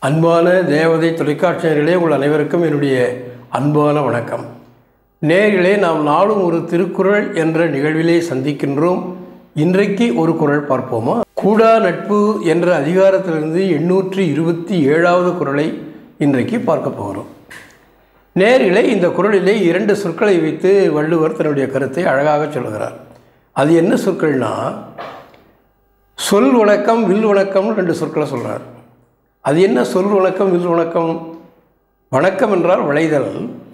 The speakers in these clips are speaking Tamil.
அன்பான தேவதை தொலைக்காட்சியர்களே உங்கள் அனைவருக்கும் என்னுடைய அன்பான வணக்கம் நேர்களே நாம் நாளும் ஒரு திருக்குறள் என்ற நிகழ்விலே சந்திக்கின்றோம் இன்றைக்கு ஒரு குறள் பார்ப்போமா கூடா நட்பு என்ற அதிகாரத்திலிருந்து எண்ணூற்றி இருபத்தி ஏழாவது குறளை இன்றைக்கு பார்க்க போகிறோம் நேர்களே இந்த குறளிலே இரண்டு சொற்களை வைத்து வள்ளுவர் தன்னுடைய கருத்தை அழகாக சொல்கிறார் அது என்ன சொற்கள்னா சொல் வணக்கம் வில் வணக்கம் ரெண்டு சொற்களை சொல்கிறார் அது என்ன சொல் வணக்கம் வில் வணக்கம் வணக்கம் என்றால் விளைதல்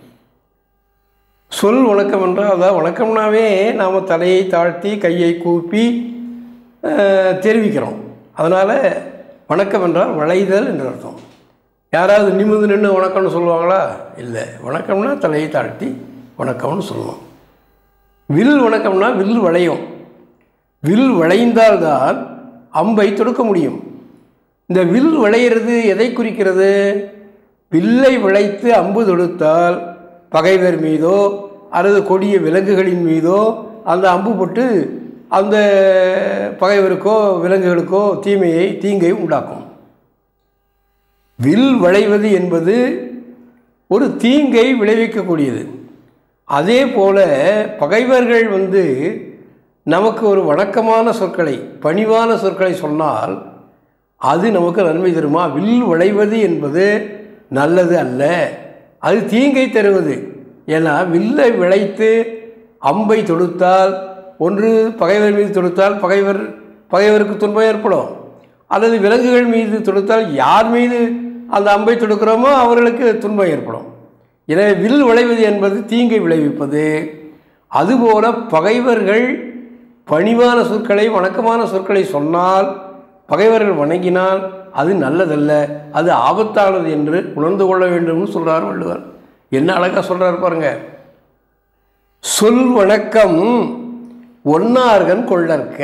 சொல் வணக்கம் என்றால் அதாவது வணக்கம்னாவே நாம் தலையை தாழ்த்தி கையை கூப்பி அஹ், தெரிவிக்கிறோம் அதனால் வணக்கம் என்றால் வளைதல் என்று அர்த்தம் யாராவது நிமிர்ந்து நின்று வணக்கம்னு சொல்லுவாங்களா இல்லை வணக்கம்னா தலையை தாழ்த்தி வணக்கம்னு சொல்லுவோம் வில் வணக்கம்னா வில் வளையும் வில் வளைந்தால்தான் அம்பை தொடுக்க முடியும் இந்த வில் விளையிறது எதை குறிக்கிறது வில்லை விளைத்து அம்பு தொடுத்தால் பகைவர் மீதோ அல்லது கொடிய விலங்குகளின் மீதோ அந்த அம்பு போட்டு அந்த பகைவருக்கோ விலங்குகளுக்கோ தீமையை தீங்கை உண்டாக்கும் வில் விளைவது என்பது ஒரு தீங்கை விளைவிக்கக்கூடியது அதே போல பகைவர்கள் வந்து நமக்கு ஒரு வணக்கமான சொற்களை பணிவான சொற்களை சொன்னால் அது நமக்கு நன்மை தருமா வில் விளைவது என்பது நல்லது அல்ல அது தீங்கை தருவது ஏன்னா வில்லை விளைத்து அம்பை தொடுத்தால் ஒன்று பகைவர் மீது தொடுத்தால் பகைவர் பகைவருக்கு துன்பம் ஏற்படும் அல்லது விலங்குகள் மீது தொடுத்தால் யார் மீது அந்த அம்பை தொடுக்கிறோமோ அவர்களுக்கு துன்பம் ஏற்படும் எனவே வில் விளைவது என்பது தீங்கை விளைவிப்பது அதுபோல பகைவர்கள் பணிவான சொற்களை வணக்கமான சொற்களை சொன்னால் பகைவர்கள் வணங்கினால் அது நல்லதல்ல அது ஆபத்தானது என்று உணர்ந்து கொள்ள வேண்டும்னு சொல்றார் வள்ளுவர் என்ன அழகாக சொல்றார் பாருங்க சொல் வணக்கம் ஒன்னார்கன் கொள்ளற்க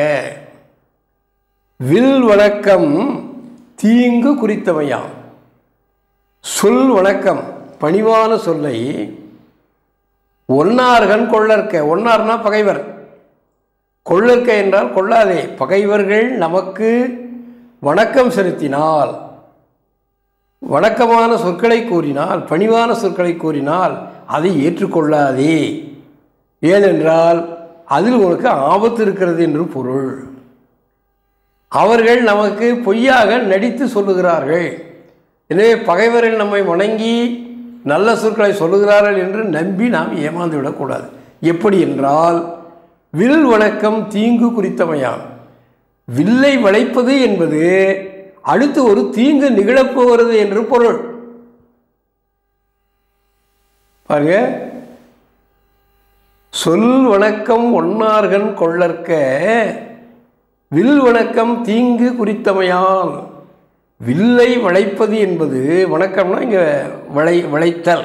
வில் வணக்கம் தீங்கு குறித்தவையாம் சொல் வணக்கம் பணிவான சொல்லை ஒன்னார்கன் கொள்ளற்க ஒன்னார்னா பகைவர் கொள்ளற்க என்றால் கொள்ளாதே பகைவர்கள் நமக்கு வணக்கம் செலுத்தினால் வணக்கமான சொற்களை கூறினால் பணிவான சொற்களை கூறினால் அதை ஏற்றுக்கொள்ளாதே ஏனென்றால் அதில் உனக்கு ஆபத்து இருக்கிறது என்று பொருள் அவர்கள் நமக்கு பொய்யாக நடித்து சொல்லுகிறார்கள் எனவே பகைவர்கள் நம்மை வணங்கி நல்ல சொற்களை சொல்லுகிறார்கள் என்று நம்பி நாம் ஏமாந்து விடக்கூடாது எப்படி என்றால் வில் வணக்கம் தீங்கு குறித்தமையாம் வில்லை வளைப்பது என்பது அடுத்து ஒரு தீங்கு நிகழப்போகிறது என்று பொருள் பாருங்க சொல் வணக்கம் ஒன்னார்கன் கொள்ளற்க வில் வணக்கம் தீங்கு குறித்தமையால் வில்லை வளைப்பது என்பது வணக்கம்னா இங்கே வளை வளைத்தல்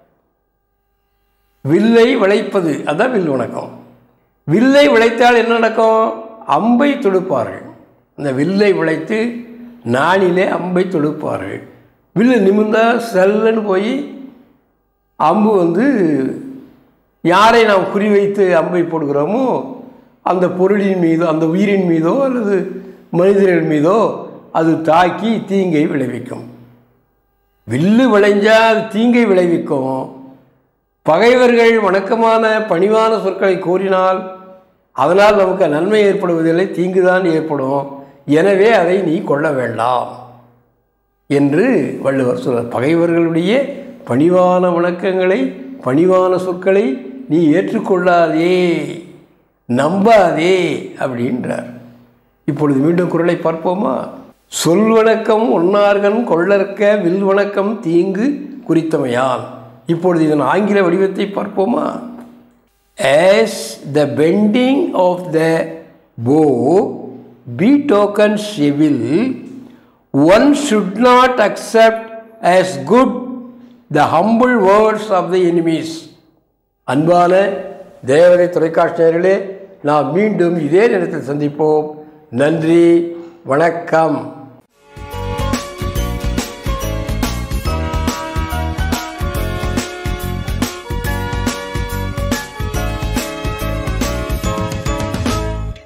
வில்லை வளைப்பது அதான் வில் வணக்கம் வில்லை விளைத்தால் என்ன நடக்கும் அம்பை தொடுப்பார்கள் அந்த வில்லை விளைத்து நாணிலே அம்பை தொடுப்பார்கள் வில்லு நிமிர்ந்தா செல்லுன்னு போய் அம்பு வந்து யாரை நாம் குறிவைத்து அம்பை போடுகிறோமோ அந்த பொருளின் மீதோ அந்த உயிரின் மீதோ அல்லது மனிதர்கள் மீதோ அது தாக்கி தீங்கை விளைவிக்கும் வில்லு விளைஞ்சால் தீங்கை விளைவிக்கும் பகைவர்கள் வணக்கமான பணிவான சொற்களை கூறினால் அதனால் நமக்கு நன்மை ஏற்படுவதில்லை தீங்குதான் ஏற்படும் எனவே அதை நீ கொள்ள வேண்டாம் என்று வள்ளுவர் சொல்றார் பகைவர்களுடைய பணிவான வணக்கங்களை பணிவான சொற்களை நீ ஏற்றுக்கொள்ளாதே நம்பாதே அப்படின்றார் இப்பொழுது மீண்டும் குரலை பார்ப்போமா சொல் வணக்கம் ஒன்னார்கன் கொள்ளற்க வில் வணக்கம் தீங்கு குறித்தமையால் இப்பொழுது இதன் ஆங்கில வடிவத்தை பார்ப்போமா as the bending of the bow betokens evil, one should not accept as good the humble words of the enemies. அன்பான தேவதை தொலைக்காட்சியர்களே நாம் மீண்டும் இதே நேரத்தில் சந்திப்போம் நன்றி வணக்கம்